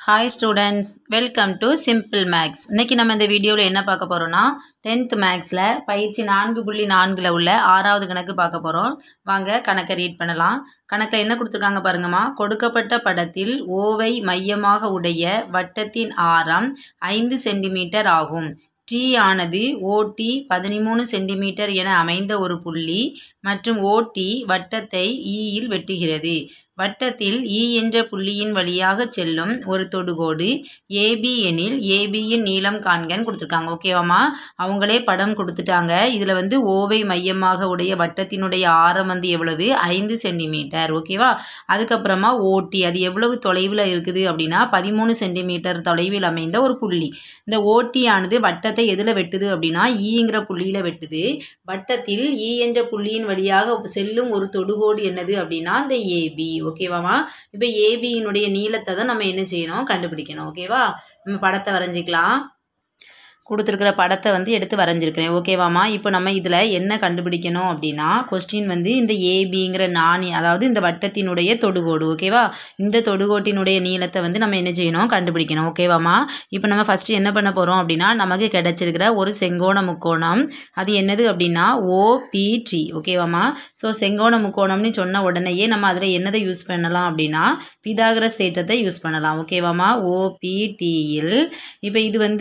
hi students welcome to simple maths இன்னைக்கு நம்ம இந்த வீடியோவில் என்ன பார்க்க போகிறோம்னா டென்த் மேக்ஸில் பயிற்சி நான்கு புள்ளி நான்கில் உள்ள ஆறாவது கணக்கு பார்க்க போகிறோம் வாங்க கணக்கை ரீட் பண்ணலாம் கணக்கில் என்ன கொடுத்துருக்காங்க பாருங்கம்மா கொடுக்கப்பட்ட படத்தில் ஓவை மையமாக உடைய வட்டத்தின் ஆரம் ஐந்து சென்டிமீட்டர் ஆகும் டி ஆனது ஓடி பதிமூணு சென்டிமீட்டர் என அமைந்த ஒரு புள்ளி மற்றும் ஓடி வட்டத்தை ஈயில் வெட்டுகிறது வட்டத்தில் இ என்ற புள்ளியின் வழியாக செல்லும் ஒரு தொடுகோடு ஏபி எனில் ஏபியின் நீளம் காண்கன்னு கொடுத்துருக்காங்க ஓகேவாம்மா அவங்களே படம் கொடுத்துட்டாங்க இதில் வந்து ஓவை மையமாக உடைய வட்டத்தினுடைய ஆரம் வந்து எவ்வளவு ஐந்து சென்டிமீட்டர் ஓகேவா அதுக்கப்புறமா ஓடி அது எவ்வளவு தொலைவில் இருக்குது அப்படின்னா பதிமூணு சென்டிமீட்டர் தொலைவில் அமைந்த ஒரு புள்ளி இந்த ஓடி ஆனது வட்டத்தை எதில் வெட்டுது அப்படின்னா ஈங்கிற புள்ளியில் வெட்டுது வட்டத்தில் ஈ என்ற புள்ளியின் வழியாக செல்லும் ஒரு தொடுகோடு என்னது அப்படின்னா இந்த ஏபி ஓகேவாமா இப்போ ஏபியினுடைய நீளத்தை தான் நம்ம என்ன செய்யணும் கண்டுபிடிக்கணும் ஓகேவா நம்ம படத்தை வரைஞ்சிக்கலாம் கொடுத்துருக்குற படத்தை வந்து எடுத்து வரைஞ்சிருக்கிறேன் ஓகேவாம்மா இப்போ நம்ம இதில் என்ன கண்டுபிடிக்கணும் அப்படின்னா கொஸ்டின் வந்து இந்த ஏபிங்கிற நாணி அதாவது இந்த வட்டத்தினுடைய தொடுகோடு ஓகேவா இந்த தொடுகோட்டினுடைய நீளத்தை வந்து நம்ம என்ன செய்யணும் கண்டுபிடிக்கணும் ஓகேவாம்மா இப்போ நம்ம ஃபஸ்ட்டு என்ன பண்ண போகிறோம் அப்படின்னா நமக்கு கிடைச்சிருக்கிற ஒரு செங்கோண முக்கோணம் அது என்னது அப்படின்னா ஓபிடி ஓகேவாம்மா ஸோ செங்கோண முக்கோணம்னு சொன்ன உடனேயே நம்ம அதில் என்னதை யூஸ் பண்ணலாம் அப்படின்னா பிதாகரஸ் தேற்றத்தை யூஸ் பண்ணலாம் ஓகேவாம்மா ஓபிடியில் இப்போ இது வந்து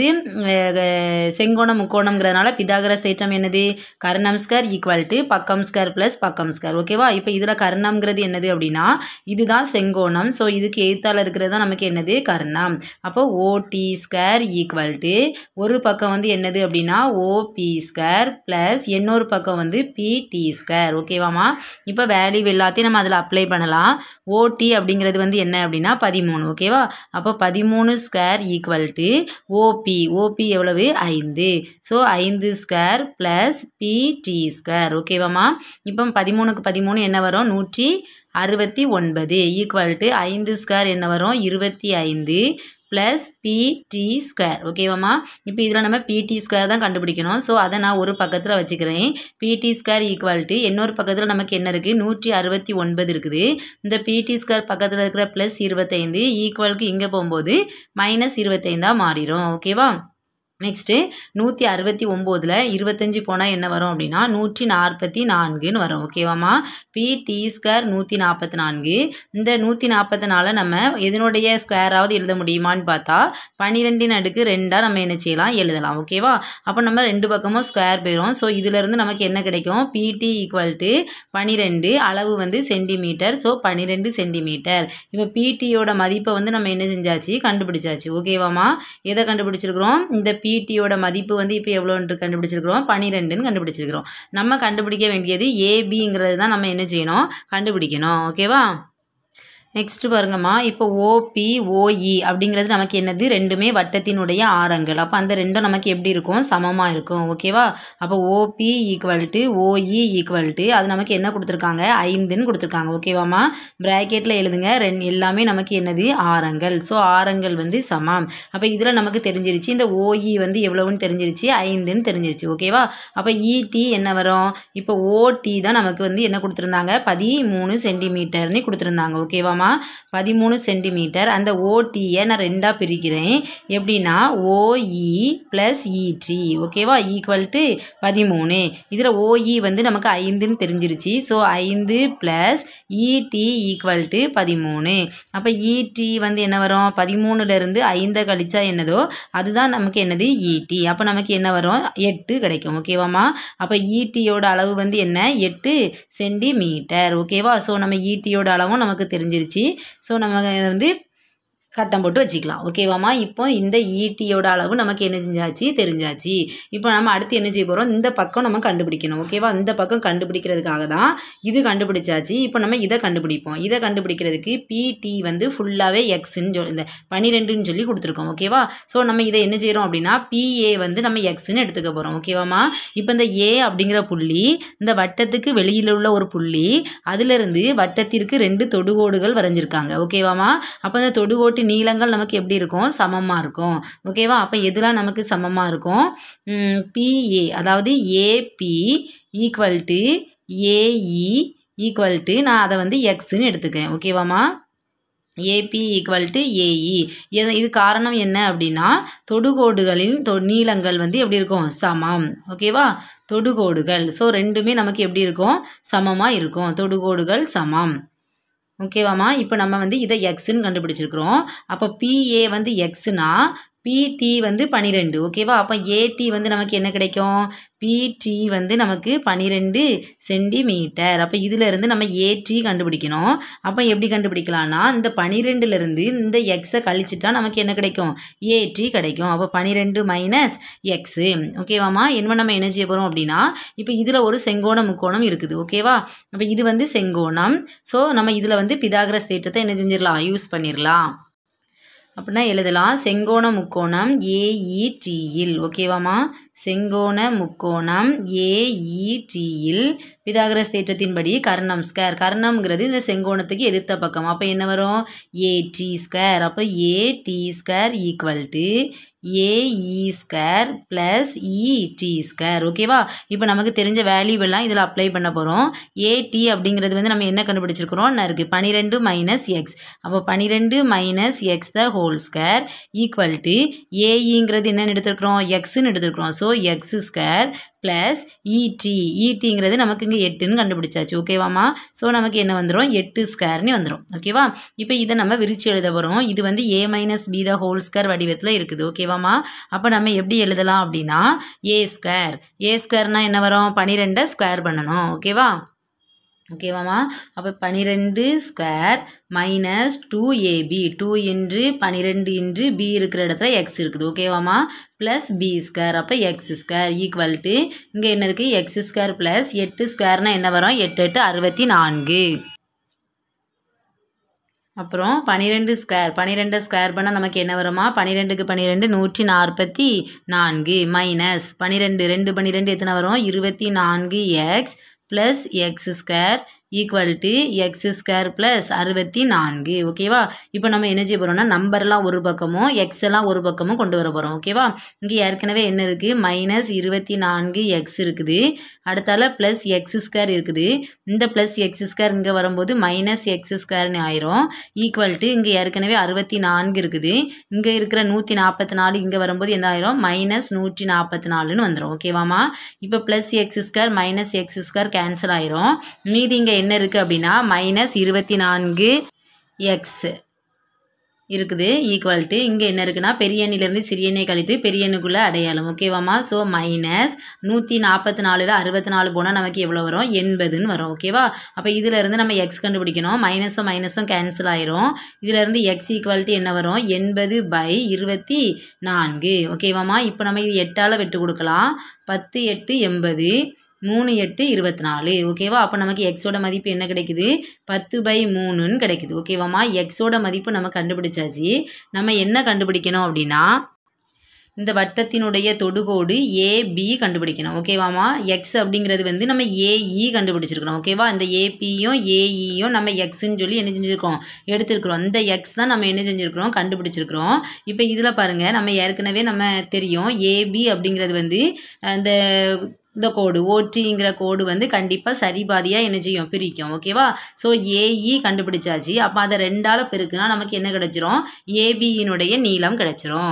செங்கோணம் முக்கோணம்ங்கிறதுனால பிதாகரஸ் தேற்றம் என்னது கர்ணம் ஸ்கர் ஈக்குவல் டு பக்கம் ஸ்கர் ப்ளஸ் பக்கம் ஸ்கர் ஓகேவா இப்போ இதில் கர்ணம்ங்கிறது என்னது அப்படின்னா இதுதான் செங்கோணம் ஸோ இதுக்கு எய்த்தால் இருக்கிறது தான் நமக்கு என்னது கர்ணம் அப்போ ஓடி ஸ்கொயர் ஈக்குவல் டு ஒரு பக்கம் வந்து என்னது அப்படின்னா ஓபி ஸ்கொயர் ப்ளஸ் இன்னொரு பக்கம் வந்து பிடி ஸ்கொயர் ஓகேவாம்மா இப்போ வேல்யூ எல்லாத்தையும் நம்ம அதில் அப்ளை பண்ணலாம் ஓடி அப்படிங்கிறது வந்து என்ன அப்படின்னா பதிமூணு ஓகேவா அப்போ பதிமூணு square equal to OB OB எவ்வளவு ஐந்து ஸோ ஐந்து ஸ்கொயர் ப்ளஸ் பிடி ஸ்கொயர் ஓகேவாம்மா இப்போ பதிமூணுக்கு பதிமூணு என்ன வரும் நூற்றி அறுபத்தி ஒன்பது ஈக்குவல் டு ஐந்து ஸ்கொயர் என்ன வரும் இருபத்தி ஐந்து ப்ளஸ் பிடி ஸ்கொயர் ஓகேவாம்மா இப்போ இதில் நம்ம பிடி ஸ்கொயர் தான் கண்டுபிடிக்கணும் ஸோ அதை நான் ஒரு பக்கத்தில் வச்சுக்கிறேன் பிடி ஸ்கொயர் ஈக்குவல் டு இன்னொரு பக்கத்தில் நமக்கு என்ன இருக்குது நூற்றி அறுபத்தி ஒன்பது இருக்குது இந்த பிடி ஸ்கொயர் பக்கத்தில் இருக்கிற ப்ளஸ் இருபத்தைந்து ஈக்குவலுக்கு இங்கே போகும்போது மைனஸ் இருபத்தைந்தாக மாறிடும் ஓகேவா நெக்ஸ்ட்டு நூற்றி அறுபத்தி ஒம்போதில் இருபத்தஞ்சி போனால் என்ன வரும் அப்படின்னா நூற்றி நாற்பத்தி நான்குன்னு வரும் ஓகேவாம்மா பி டி ஸ்கொயர் நூற்றி நாற்பத்தி நான்கு இந்த நூற்றி நாற்பத்தி நாலை நம்ம எதனுடைய ஸ்கொயராவது எழுத முடியுமான்னு பார்த்தா பன்னிரெண்டின் அடுக்கு ரெண்டாக நம்ம என்ன செய்யலாம் எழுதலாம் ஓகேவா அப்போ நம்ம ரெண்டு பக்கமும் ஸ்கொயர் போயிடும் ஸோ இதிலேருந்து நமக்கு என்ன கிடைக்கும் பிடி ஈக்குவல் டு பன்னிரெண்டு அளவு வந்து சென்டிமீட்டர் ஸோ பன்னிரெண்டு சென்டிமீட்டர் இப்போ பிடியோட மதிப்பை வந்து நம்ம என்ன செஞ்சாச்சு கண்டுபிடிச்சாச்சு ஓகேவாம்மா எதை கண்டுபிடிச்சிருக்கிறோம் இந்த பிடியோட மதிப்பு வந்து இப்போ எவ்வளோன்ட்டு கண்டுபிடிச்சிருக்கிறோம் பன்னிரெண்டுன்னு கண்டுபிடிச்சிருக்கிறோம் நம்ம கண்டுபிடிக்க வேண்டியது ஏபிங்கிறது தான் நம்ம என்ன செய்யணும் கண்டுபிடிக்கணும் ஓகேவா நெக்ஸ்ட்டு பாருங்கம்மா இப்போ ஓபி ஓஇ அப்படிங்கிறது நமக்கு என்னது ரெண்டுமே வட்டத்தினுடைய ஆரங்கள் அப்போ அந்த ரெண்டும் நமக்கு எப்படி இருக்கும் சமமாக இருக்கும் ஓகேவா அப்போ OB equal to OE equal to அது நமக்கு என்ன கொடுத்துருக்காங்க ஐந்துன்னு கொடுத்துருக்காங்க ஓகேவாம்மா ப்ராக்கெட்டில் எழுதுங்க ரெண்டு எல்லாமே நமக்கு என்னது ஆரங்கள் ஸோ ஆரங்கள் வந்து சமம் அப்போ இதில் நமக்கு தெரிஞ்சிருச்சு இந்த ஓஇ வந்து எவ்வளவுன்னு தெரிஞ்சிருச்சு ஐந்துன்னு தெரிஞ்சிருச்சு ஓகேவா அப்போ இடி என்ன வரும் இப்போ ஓடி தான் நமக்கு வந்து என்ன கொடுத்துருந்தாங்க பதிமூணு சென்டிமீட்டர்னு கொடுத்துருந்தாங்க ஓகேவாம்மா பதிமூணு சென்டிமீட்டர் அந்த ஓடியை நான் ரெண்டாக பிரிக்கிறேன் எப்படின்னா ஓஇ ப்ளஸ் இடி ஓகேவா ஈக்குவல் டு பதிமூணு இதில் ஓஇ வந்து நமக்கு ஐந்துன்னு தெரிஞ்சிருச்சு ஸோ ஐந்து ப்ளஸ் இடி ஈக்குவல் டு பதிமூணு அப்போ இடி வந்து என்ன வரும் பதிமூணுலேருந்து ஐந்தை கழிச்சா என்னதோ அதுதான் நமக்கு என்னது இடி அப்போ நமக்கு என்ன வரும் எட்டு கிடைக்கும் ஓகேவாம்மா அப்போ இடியோட அளவு வந்து என்ன எட்டு சென்டிமீட்டர் ஓகேவா ஸோ நம்ம இடியோட அளவும் நமக்கு தெரிஞ்சிருச்சு ஸோ நம்ம வந்து கட்டம் போட்டு வச்சுக்கலாம் ஓகேவாம்மா இப்போ இந்த ஈட்டியோட அளவு நமக்கு என்ன செஞ்சாச்சு தெரிஞ்சாச்சு இப்போ நம்ம அடுத்து என்ன செய்ய போகிறோம் இந்த பக்கம் நம்ம கண்டுபிடிக்கணும் ஓகேவா இந்த பக்கம் கண்டுபிடிக்கிறதுக்காக தான் இது கண்டுபிடிச்சாச்சு இப்போ நம்ம இதை கண்டுபிடிப்போம் இதை கண்டுபிடிக்கிறதுக்கு பிடி வந்து ஃபுல்லாகவே எக்ஸ்ன்னு சொல் இந்த பன்னிரெண்டுன்னு சொல்லி கொடுத்துருக்கோம் ஓகேவா ஸோ நம்ம இதை என்ன செய்கிறோம் அப்படின்னா பிஏ வந்து நம்ம எக்ஸ்ன்னு எடுத்துக்க போகிறோம் ஓகேவாம்மா இப்போ இந்த ஏ அப்படிங்கிற புள்ளி இந்த வட்டத்துக்கு வெளியில் உள்ள ஒரு புள்ளி அதிலிருந்து வட்டத்திற்கு ரெண்டு தொடுகோடுகள் வரைஞ்சிருக்காங்க ஓகேவாம்மா அப்போ இந்த தொடுகோட்டு நீளங்கள் நமக்கு எப்படி இருக்கும் சமமாக இருக்கும் ஓகேவா அப்போ எதுலாம் நமக்கு சமமாக இருக்கும் பிஏ அதாவது AB equal to AE equal to நான் அதை வந்து எக்ஸ்ன்னு எடுத்துக்கிறேன் ஓகேவாம்மா ஏபி ஈக்குவல் டு ஏஇ இது இது காரணம் என்ன அப்படின்னா தொடுகோடுகளின் தொ நீளங்கள் வந்து எப்படி இருக்கும் சமம் ஓகேவா தொடுகோடுகள் ஸோ ரெண்டுமே நமக்கு எப்படி இருக்கும் சமமாக இருக்கும் தொடுகோடுகள் சமம் ஓகேவாம்மா இப்போ நம்ம வந்து இதை எக்ஸ்ன்னு கண்டுபிடிச்சிருக்கிறோம் அப்போ பிஏ வந்து எக்ஸ்னா பிடி வந்து பனிரெண்டு ஓகேவா அப்போ ஏடி வந்து நமக்கு என்ன கிடைக்கும் பிடி வந்து நமக்கு பனிரெண்டு சென்டிமீட்டர் அப்போ இதிலிருந்து நம்ம ஏடி கண்டுபிடிக்கணும் அப்போ எப்படி கண்டுபிடிக்கலாம்னா இந்த பனிரெண்டுலேருந்து இந்த எக்ஸை கழிச்சிட்டா நமக்கு என்ன கிடைக்கும் ஏடி கிடைக்கும் அப்போ பனிரெண்டு மைனஸ் எக்ஸு ஓகேவாம்மா என்ன நம்ம என்ன செய்ய போகிறோம் அப்படின்னா இப்போ இதில் ஒரு செங்கோண முக்கோணம் இருக்குது ஓகேவா அப்போ இது வந்து செங்கோணம் ஸோ நம்ம இதில் வந்து பிதாகரஸ் தேற்றத்தை என்ன செஞ்சிடலாம் யூஸ் பண்ணிடலாம் அப்படின்னா எழுதலாம் செங்கோண முக்கோணம் ஏஇடியில் ஓகேவாம்மா செங்கோண முக்கோணம் ஏஇடியில் பிதாகரஸ் தேற்றத்தின்படி கர்ணம் ஸ்கொயர் கர்ணம்ங்கிறது இந்த செங்கோணத்துக்கு எதிர்த்த பக்கம் அப்போ என்ன வரும் ஏடி ஸ்கொயர் அப்போ AD square equal to AE square plus ED square ஓகேவா இப்போ நமக்கு தெரிஞ்ச வேல்யூ எல்லாம் இதில் அப்ளை பண்ண போகிறோம் ஏடி அப்படிங்கிறது வந்து நம்ம என்ன கண்டுபிடிச்சிருக்கிறோம் நான் இருக்குது பன்னிரெண்டு மைனஸ் எக்ஸ் அப்போ பன்னிரெண்டு minus x the whole square equal to ஏஇங்கிறது என்னென்னு எடுத்துருக்குறோம் எக்ஸ்ன்னு எடுத்துருக்குறோம் ஸோ எக்ஸ் ஸ்கொயர் ப்ளஸ் இடி இடிங்கிறது நமக்கு இங்கே எட்டுன்னு கண்டுபிடிச்சாச்சு ஓகேவாம்மா ஸோ நமக்கு என்ன வந்துடும் எட்டு ஸ்கொயர்னு வந்துடும் ஓகேவா இப்போ இதை நம்ம விரிச்சு எழுத போகிறோம் இது வந்து A minus B the whole square வடிவத்தில் இருக்குது ஓகேவாம்மா அப்போ நம்ம எப்படி எழுதலாம் அப்படின்னா ஏ ஸ்கொயர் ஏ ஸ்கொயர்னா என்ன வரும் பன்னிரெண்டை ஸ்கொயர் பண்ணணும் ஓகேவா ஓகேவாம்மா அப்போ பன்னிரெண்டு square minus two AB two இன்று பன்னிரெண்டு இன்று பி இருக்கிற இடத்துல எக்ஸ் இருக்குது ஓகேவாம்மா ப்ளஸ் பி ஸ்கொயர் அப்போ எக்ஸ் ஸ்கொயர் ஈக்குவல் டு இங்கே என்ன இருக்குது எக்ஸ் ஸ்கொயர் ப்ளஸ் எட்டு ஸ்கொயர்னால் என்ன வரும் எட்டு எட்டு அறுபத்தி நான்கு அப்புறம் பன்னிரெண்டு ஸ்கொயர் பன்னிரெண்டு ஸ்கொயர் பண்ணால் நமக்கு என்ன வருமா பன்னிரெண்டுக்கு பன்னிரெண்டு நூற்றி நாற்பத்தி நான்கு மைனஸ் பன்னிரெண்டு ரெண்டு பன்னிரெண்டு எத்தனை வரும் இருபத்தி நான்கு x plus x square equal to x square plus அறுபத்தி நான்கு ஓகேவா இப்போ நம்ம என்ன செய்ய போகிறோம்னா நம்பர்லாம் ஒரு பக்கமும் எக்ஸ் எல்லாம் ஒரு பக்கமும் கொண்டு வர போகிறோம் ஓகேவா இங்கே ஏற்கனவே என்ன இருக்குது மைனஸ் இருபத்தி நான்கு எக்ஸ் இருக்குது அடுத்தால ப்ளஸ் எக்ஸ் ஸ்கொயர் இருக்குது இந்த ப்ளஸ் எக்ஸ் ஸ்கொயர் இங்கே வரும்போது மைனஸ் எக்ஸ் ஸ்கொயர்னு ஆயிரும் ஈக்குவல் டு இங்கே ஏற்கனவே அறுபத்தி நான்கு இருக்குது இங்கே இருக்கிற நூற்றி நாற்பத்தி நாலு இங்கே வரும்போது என்ன ஆயிரும் மைனஸ் நூற்றி நாற்பத்தி நாலுன்னு வந்துடும் ஓகேவாம்மா இப்போ plus x square minus x square cancel ஆயிரும் மீதி இங்கே என்ன இருக்குது அப்படின்னா மைனஸ் இருபத்தி நான்கு எக்ஸ் இருக்குது ஈக்குவல் டு இங்கே என்ன இருக்குன்னா பெரிய எண்ணிலேருந்து சிறிய எண்ணை கழித்து பெரிய எண்ணுக்குள்ளே அடையாளம் ஓகேவாம்மா ஸோ மைனஸ் நூற்றி நாற்பத்தி நாலில் அறுபத்தி நாலு போனால் நமக்கு எவ்வளோ வரும் எண்பதுன்னு வரும் ஓகேவா அப்போ இதிலேருந்து நம்ம எக்ஸ் கண்டுபிடிக்கணும் மைனஸும் மைனஸும் கேன்சல் ஆயிரும் இதிலேருந்து எக்ஸ் ஈக்குவல் டு என்ன வரும் எண்பது பை இருபத்தி நான்கு ஓகேவாம்மா இப்போ நம்ம இது எட்டால் விட்டு கொடுக்கலாம் பத்து எட்டு எண்பது மூணு எட்டு இருபத்தி நாலு ஓகேவா அப்போ நமக்கு எக்ஸோட மதிப்பு என்ன கிடைக்குது பத்து பை மூணுன்னு கிடைக்குது ஓகேவாம்மா எக்ஸோட மதிப்பு நம்ம கண்டுபிடிச்சாச்சு நம்ம என்ன கண்டுபிடிக்கணும் அப்படின்னா இந்த வட்டத்தினுடைய தொடுகோடு ஏபி கண்டுபிடிக்கணும் ஓகேவாம்மா எக்ஸ் அப்படிங்கிறது வந்து நம்ம ஏஇ கண்டுபிடிச்சிருக்கிறோம் ஓகேவா இந்த ஏபியும் ஏஇயும் நம்ம எக்ஸ்ன்னு சொல்லி என்ன செஞ்சுருக்கோம் எடுத்திருக்கிறோம் இந்த எக்ஸ் தான் நம்ம என்ன செஞ்சுருக்கிறோம் கண்டுபிடிச்சிருக்கிறோம் இப்போ இதில் பாருங்கள் நம்ம ஏற்கனவே நம்ம தெரியும் ஏபி அப்படிங்கிறது வந்து அந்த இந்த கோடு ஓடிங்கிற கோடு வந்து கண்டிப்பாக சரி பாதியாக என்ன செய்யும் பிரிக்கும் ஓகேவா ஸோ ஏஇ கண்டுபிடிச்சாச்சு அப்போ அதை ரெண்டால் பெருக்குனா நமக்கு என்ன கிடைச்சிரும் ஏபியினுடைய நீளம் கிடைச்சிரும்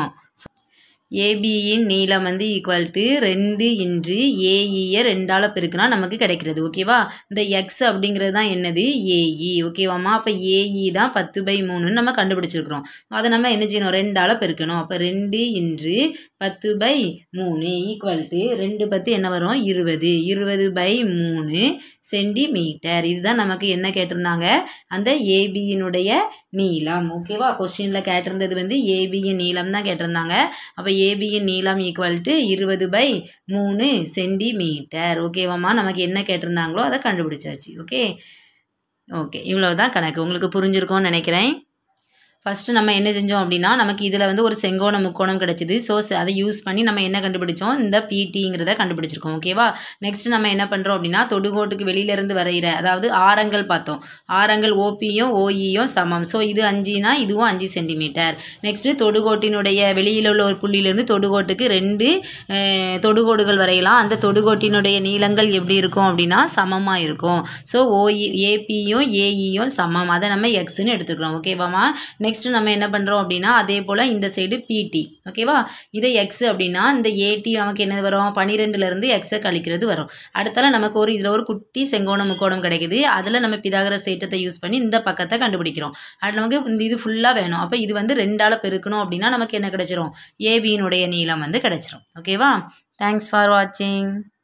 ஏபியின் நீளம் வந்து ஈக்குவல் டு ரெண்டு இன்று ஏஇயை ரெண்டால் பெருக்குனா நமக்கு கிடைக்கிறது ஓகேவா இந்த எக்ஸ் அப்படிங்கிறது தான் என்னது ஏஇ ஓகேவாம்மா அப்போ ஏஇ தான் பத்து பை மூணுன்னு நம்ம கண்டுபிடிச்சிருக்கிறோம் அதை நம்ம என்ன செய்யணும் ரெண்டால் பெருக்கணும் அப்போ ரெண்டு இன்று பத்து பை மூணு ஈக்குவல் டு ரெண்டு பத்து என்ன வரும் இருபது இருபது பை மூணு சென்டிமீட்டர் இதுதான் நமக்கு என்ன கேட்டிருந்தாங்க அந்த ஏபியினுடைய நீளம் ஓகேவா கொஸ்டினில் கேட்டிருந்தது வந்து ஏபியின் நீளம் தான் கேட்டிருந்தாங்க அப்போ ஏபியின் நீளம் ஈக்குவல் டு இருபது பை மூணு சென்டிமீட்டர் ஓகேவாம்மா நமக்கு என்ன கேட்டிருந்தாங்களோ அதை கண்டுபிடிச்சாச்சு ஓகே ஓகே இவ்வளோ தான் கணக்கு உங்களுக்கு புரிஞ்சிருக்கும்னு நினைக்கிறேன் ஃபஸ்ட்டு நம்ம என்ன செஞ்சோம் அப்படின்னா நமக்கு இதில் வந்து ஒரு செங்கோண முக்கோணம் கிடச்சிது ஸோ அதை யூஸ் பண்ணி நம்ம என்ன கண்டுபிடிச்சோம் இந்த பிடிங்கிறத கண்டுபிடிச்சிருக்கோம் ஓகேவா நெக்ஸ்ட் நம்ம என்ன பண்ணுறோம் அப்படின்னா தொடுகோட்டுக்கு வெளியிலேருந்து வரைகிற அதாவது ஆரங்கள் பார்த்தோம் ஆரங்கள் ஓபியும் ஓஇயும் சமம் ஸோ இது அஞ்சுனா இதுவும் அஞ்சு சென்டிமீட்டர் நெக்ஸ்ட்டு தொடுகோட்டினுடைய வெளியில் உள்ள ஒரு புள்ளியிலேருந்து தொடுகோட்டுக்கு ரெண்டு அஹ், தொடுகோடுகள் வரையலாம் அந்த தொடுகோட்டினுடைய நீளங்கள் எப்படி இருக்கும் அப்படின்னா சமமாக இருக்கும் ஸோ ஓஇ ஏபியும் ஏஇயும் சமம் அதை நம்ம எக்ஸ்ன்னு எடுத்துக்கிறோம் ஓகேவாம்மா நெக்ஸ்ட் நம்ம என்ன பண்ணுறோம் அப்படின்னா அதே போல் இந்த சைடு பிடி ஓகேவா இதை எக்ஸ் அப்படின்னா இந்த ஏடி நமக்கு என்ன வரும் பன்னிரெண்டுலேருந்து எக்ஸை கழிக்கிறது வரும் அடுத்தால நமக்கு ஒரு இதில் ஒரு குட்டி செங்கோண முக்கோணம் கிடைக்குது அதில் நம்ம பிதாகர தேற்றத்தை யூஸ் பண்ணி இந்த பக்கத்தை கண்டுபிடிக்கிறோம் அது நமக்கு இந்த இது ஃபுல்லாக வேணும் அப்போ இது வந்து ரெண்டால் பெருக்கணும் அப்படின்னா நமக்கு என்ன கிடைச்சிரும் ஏபியினுடைய நீளம் வந்து கிடைச்சிரும் ஓகேவா தேங்க்ஸ் ஃபார் வாட்சிங்